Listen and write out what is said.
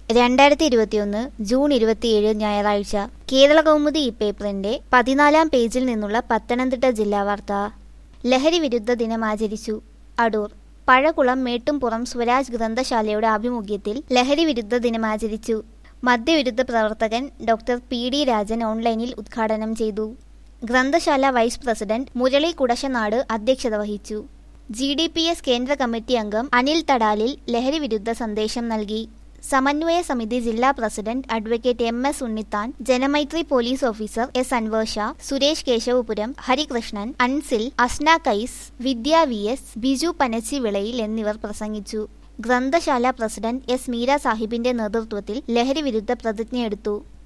രണ്ടായിരത്തി ഇരുപത്തിയൊന്ന് ജൂൺ ഇരുപത്തിയേഴ് ഞായറാഴ്ച കേരള കൗമുദി ഈ പേപ്പറിന്റെ പതിനാലാം പേജിൽ നിന്നുള്ള പത്തനംതിട്ട ജില്ലാ വാർത്ത ലഹരി വിരുദ്ധ ദിനം ആചരിച്ചു അടൂർ പഴകുളം മേട്ടുംപുറം സ്വരാജ് ഗ്രന്ഥശാലയുടെ ആഭിമുഖ്യത്തിൽ ലഹരി വിരുദ്ധ ദിനം ആചരിച്ചു മദ്യവിരുദ്ധ പ്രവർത്തകൻ ഡോക്ടർ പി ഡി രാജൻ ഓൺലൈനിൽ ഉദ്ഘാടനം ചെയ്തു ഗ്രന്ഥശാല വൈസ് പ്രസിഡന്റ് മുരളി കുടശനാട് അധ്യക്ഷത വഹിച്ചു ജി ഡി പി എസ് കേന്ദ്ര കമ്മിറ്റി അംഗം അനിൽ തടാലിൽ ലഹരി വിരുദ്ധ സന്ദേശം നൽകി സമന്വയ സമിതി ജില്ലാ president advocate M S Unnithan Janamaithri police officer S Anvar Shah Suresh Keshavapuram Harikrishnan Ansil Asna Kais Vidya V S Biju Panachivilayil എന്നിവർ പ്രസംഗിച്ചു ഗ്രന്ഥശാല പ്രസിഡന്റ് എസ് മീര സാഹിബിന്റെ നേതൃത്വത്തിൽ ലഹരി വിരുദ്ധ പ്രതിജ്ഞയെടുത്തു